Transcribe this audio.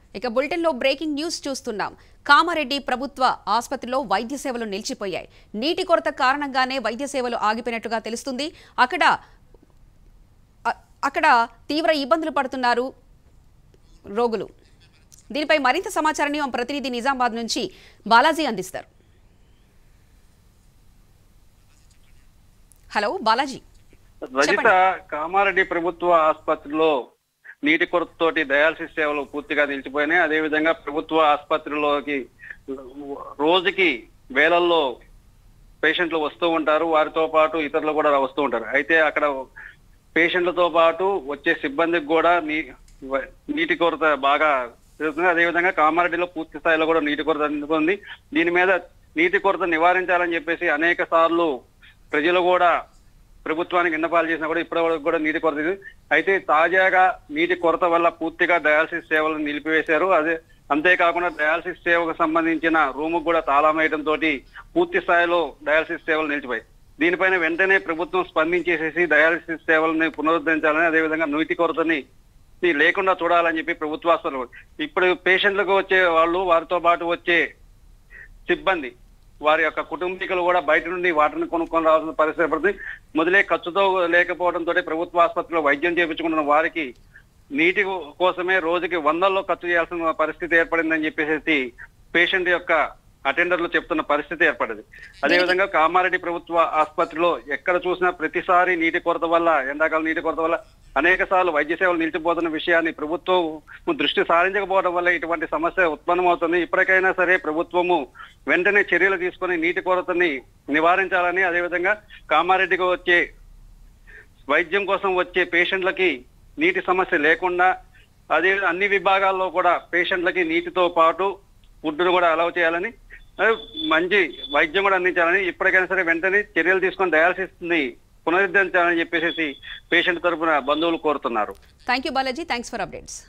ఇక బులెటిన్లో breaking news చూస్తున్నాం కామారెడ్డి ప్రభుత్వ ఆసుపత్రిలో వైద్య సేవలు నిలిచిపోయాయి నీటి కొరత కారణంగానే వైద్య సేవలు ఆగిపోయినట్టుగా తెలుస్తుంది అక్కడ అ- అక్కడ తీవ్ర ఇబ్బందులు పడుతున్నారు రోగులు దీనిపై మరింత సమాచారాన్ని మా ప్రతినిధి నిజామాబాద్ నుంచి బాలాజీ అందిస్తారు హలో బాలాజీ రజిత కామారెడ్డి ప్రభుత్వ ఆసుపత్రిలో నీటి కొరతతోటి డయాలసిస్ సేవలు పూర్తిగా నిలిచిపోయినాయి అదేవిధంగా ప్రభుత్వ ఆసుపత్రిలోకి రోజుకి వేలల్లో పేషెంట్లు వస్తూ ఉంటారు వారితో పాటు ఇతరులు కూడా వస్తూ ఉంటారు అయితే అక్కడ పేషెంట్లతో పాటు వచ్చే సిబ్బందికి కూడా నీ వ- నీటి కొరత బాగా జరుగుతుంది అదేవిధంగా కామారెడ్డిలో పూర్తి స్థాయిలో కూడా నీటి కొరత అందుకుంది దీని మీద నీటి కొరత నివారించాలని చెప్పేసి అనేక సార్లు ప్రజలు కూడా ప్రభుత్వానికి విన్నపాలు చేసినా కూడా ఇప్పటి వరకు కూడా నీటి కొరత ఉంది. అయితే తాజాగా నీటి కొరత వల్ల పూర్తిగా డయాలసిస్ సేవలను నిలిపివేశారు అదే అంతేకాకుండా డయాలసిస్ సేవకు సంబంధించిన రూమ్ కూడా తాళం వేయడం తోటి పూర్తి స్థాయిలో డయాలసిస్ సేవలు నిలిచిపోయాయి దీనిపైన వెంటనే ప్రభుత్వం స్పందించేసేసి డయాలసిస్ సేవలని పునరుద్ధరించాలని అదేవిధంగా నీటి కొరతని ఈ లేకుండా చూడాలని చెప్పి ప్రభుత్వ ఆసుపత్రులు ఇప్పుడు పేషెంట్లకు వచ్చే వాళ్ళు వారితో పాటు వచ్చే సిబ్బంది వారి యొక్క కుటుంబీకులు కూడా బయట నుండి వాటిని కొనుక్కొని రావాల్సిన పరిస్థితి ఏర్పడుతుంది మొదలే ఖర్చుతో లేకపోవడంతో ప్రభుత్వ ఆసుపత్రిలో వైద్యం చేయించుకుంటున్న వారికి నీటి కోసమే రోజుకి వందల్లో ఖర్చు చేయాల్సిన పరిస్థితి ఏర్పడిందని చెప్పేసి పేషెంట్ యొక్క అటెండర్లు చెప్తున్న పరిస్థితి ఏర్పడింది అదేవిధంగా కామారెడ్డి ప్రభుత్వ ఆసుపత్రిలో ఎక్కడ చూసినా ప్రతిసారి నీటి కొరత వల్ల ఎండాకాలం నీటి కొరత వల్ల అనేక సార్లు వైద్య సేవలు నిలిచిపోతున్న విషయాన్ని ప్రభుత్వం దృష్టి సారించకపోవడం వల్ల ఇటువంటి సమస్య ఉత్పన్నమవుతుంది ఇప్పటికైనా సరే ప్రభుత్వము వెంటనే చర్యలు తీసుకొని నీటి కొరతని నివారించాలని అదేవిధంగా కామారెడ్డికి వచ్చే వైద్యం కోసం వచ్చే పేషెంట్లకి నీటి సమస్య లేకుండా అదే అన్ని విభాగాల్లో కూడా పేషెంట్లకి నీటితో పాటు ఫుడ్ను కూడా అలౌ చేయాలని అదే మంచి వైద్యం కూడా అందించాలని ఇప్పటికైనా సరే వెంటనే చర్యలు తీసుకొని డయాలసిస్ ని పునరుద్ధరించాలని చెప్పేసి పేషెంట్ తరపున బంధువులు కోరుతున్నారు thank you Balaji thanks for updates